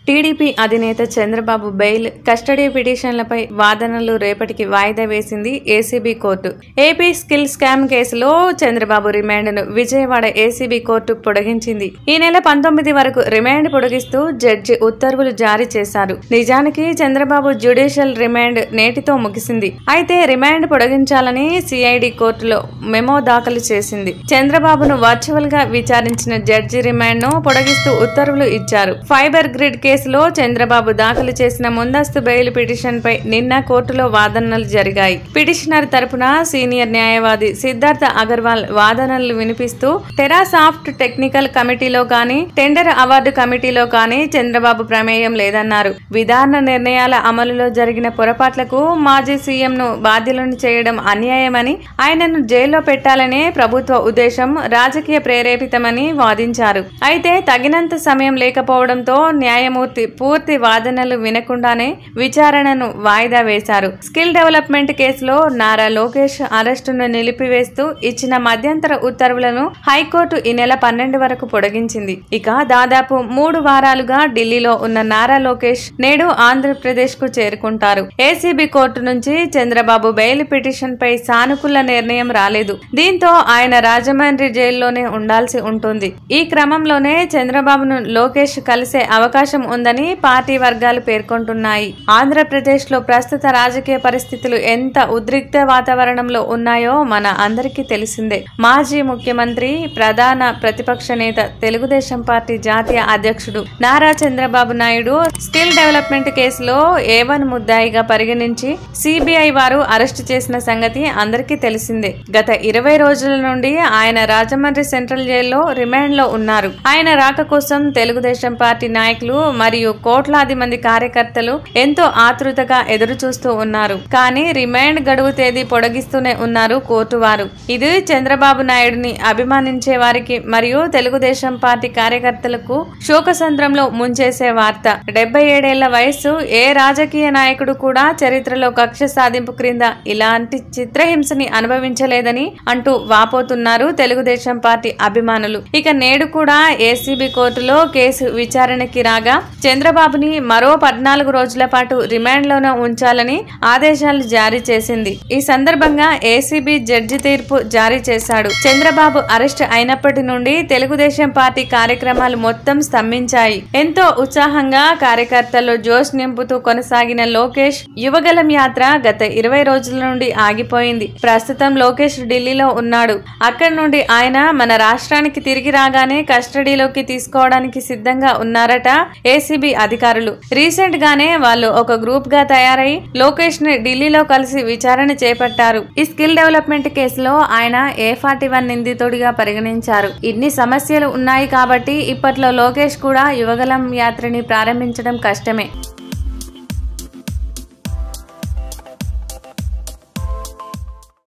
TDP అధినేత Chandrababu bail custody పిటిషన్లపై వాదనలు రేపటికి వాయిదా వేసింది ACB court AP skill scam కేసులో చంద్రబాబు రిమాండ్ను విజయవాడ ఏసీబీ కోర్టు పొడిగించింది ఈ నెల పంతొమ్మిది వరకు రిమాండ్ పొడిగిస్తూ జడ్జి ఉత్తర్వులు జారీ చేశారు నిజానికి చంద్రబాబు జ్యుడిషియల్ రిమాండ్ నేటితో ముగిసింది అయితే రిమాండ్ పొడిగించాలని సిఐడి కోర్టులో మెమో దాఖలు చేసింది చంద్రబాబును వర్చువల్ గా విచారించిన జడ్జి రిమాండ్ ను పొడిగిస్తూ ఉత్తర్వులు ఇచ్చారు ఫైబర్ గ్రిడ్ కేసులో చంద్రబాబు దాఖలు చేసిన ముందస్తు బెయిల్ పిటిషన్ పై నిన్న కోర్టులో వాదనలు జరిగాయి పిటిషనర్ తరపున సీనియర్ న్యాయవాది సిద్ధార్థ అగర్వాల్ వాదనలు వినిపిస్తూ టెరాసాఫ్ట్ టెక్నికల్ కమిటీలో కానీ టెండర్ అవార్డు కమిటీలో కానీ చంద్రబాబు ప్రమేయం లేదన్నారు విధాన నిర్ణయాల అమలులో జరిగిన పొరపాట్లకు మాజీ సీఎం ను బాధ్యులను చేయడం అన్యాయమని ఆయనను జైల్లో పెట్టాలనే ప్రభుత్వ ఉద్దేశం రాజకీయ ప్రేరేపితమని వాదించారు అయితే తగినంత సమయం లేకపోవడంతో న్యాయమూర్తి పూర్తి వాదనలు వినకుండానే విచారణను వాయిదా వేశారు స్కిల్ డెవలప్మెంట్ కేసులో నారా లోకేష్ అరెస్టును నిలిపివేస్తూ ఇచ్చిన మధ్యంతర ఉత్తర్వులను హైకోర్టు ఈ నెల పన్నెండు వరకు పొడిగించింది ఇక దాదాపు మూడు వారాలుగా ఢిల్లీలో ఉన్న నారా లోకేష్ నేడు ఆంధ్రప్రదేశ్ కు చేరుకుంటారు ఏసీబీ కోర్టు నుంచి చంద్రబాబు బెయిల్ పిటిషన్ పై సానుకూల నిర్ణయం రాలేదు దీంతో ఆయన రాజమండ్రి జైల్లోనే ఉండాల్సి ఉంటుంది ఈ క్రమంలోనే చంద్రబాబును లోకేష్ కలిసే అవకాశం ఉందని పార్టీ వర్గాలు పేర్కొంటున్నాయి ఆంధ్రప్రదేశ్ లో ప్రస్తుత రాజకీయ పరిస్థితులు ఎంత ఉద్రిక్త వాతావరణంలో ఉన్నాయో మన అందరికీ తెలిసిందే మాజీ ముఖ్యమంత్రి ప్రధాన ప్రతిపక్ష నేత తెలుగుదేశం పార్టీ జాతీయ అధ్యక్షుడు నారా చంద్రబాబు నాయుడు స్కిల్ డెవలప్మెంట్ కేసులో ఏవన్ ముద్దాయిగా పరిగణించి సిబిఐ వారు అరెస్టు చేసిన సంగతి అందరికీ తెలిసిందే గత ఇరవై రోజుల నుండి ఆయన రాజమండ్రి సెంట్రల్ జైల్లో రిమాండ్ లో ఉన్నారు ఆయన రాక కోసం తెలుగుదేశం పార్టీ నాయకులు మరియు కోట్లాది మంది కార్యకర్తలు ఎంతో ఆతృతగా ఎదురు చూస్తూ ఉన్నారు కానీ రిమాండ్ గడువు తేదీ పొడిగిస్తూనే ఉన్నారు కోర్టు వారు ఇది చంద్రబాబు నాయుడిని అభిమానించే వారికి మరియు తెలుగుదేశం పార్టీ కార్యకర్తలకు శోకసంద్రంలో ముంచేసే వార్త డెబ్బై ఏడేళ్ల వయస్సు ఏ రాజకీయ నాయకుడు కూడా చరిత్రలో కక్ష సాధింపు క్రింద ఇలాంటి చిత్రహింసని అనుభవించలేదని అంటూ వాపోతున్నారు తెలుగుదేశం పార్టీ అభిమానులు ఇక నేడు కూడా ఏసీబీ కోర్టులో కేసు విచారణకి రాగా చంద్రబాబుని మరో పద్నాలుగు రోజుల పాటు రిమాండ్ లోనే ఉంచాలని ఆదేశాలు జారీ చేసింది ఈ సందర్భంగా ఏసీబీ జడ్జి తీర్పు జారీ చేశాడు చంద్రబాబు అరెస్ట్ అయినప్పటి నుండి తెలుగుదేశం పార్టీ కార్యక్రమాలు మొత్తం స్తంభించాయి ఎంతో ఉత్సాహంగా కార్యకర్తల్లో జోష్ నింపుతూ కొనసాగిన లోకేష్ యువగలం యాత్ర గత ఇరవై రోజుల నుండి ఆగిపోయింది ప్రస్తుతం లోకేష్ ఢిల్లీలో ఉన్నాడు అక్కడి నుండి ఆయన మన రాష్ట్రానికి తిరిగి రాగానే కస్టడీలోకి తీసుకోవడానికి సిద్ధంగా ఉన్నారట ఏసీబీ అధికారులు రీసెంట్ గానే వాళ్ళు ఒక గ్రూప్ గా తయారై లోకేష్ ని ఢిల్లీలో కలిసి విచారణ చేపట్టారు ఈ స్కిల్ డెవలప్మెంట్ కేసులో ఆయన ఏ ఫార్టీ వన్ నిందితుడిగా పరిగణించారు ఇన్ని సమస్యలు ఉన్నాయి కాబట్టి ఇప్పట్లో లోకేష్ కూడా యువగలం యాత్రని ప్రారంభించడం కష్టమే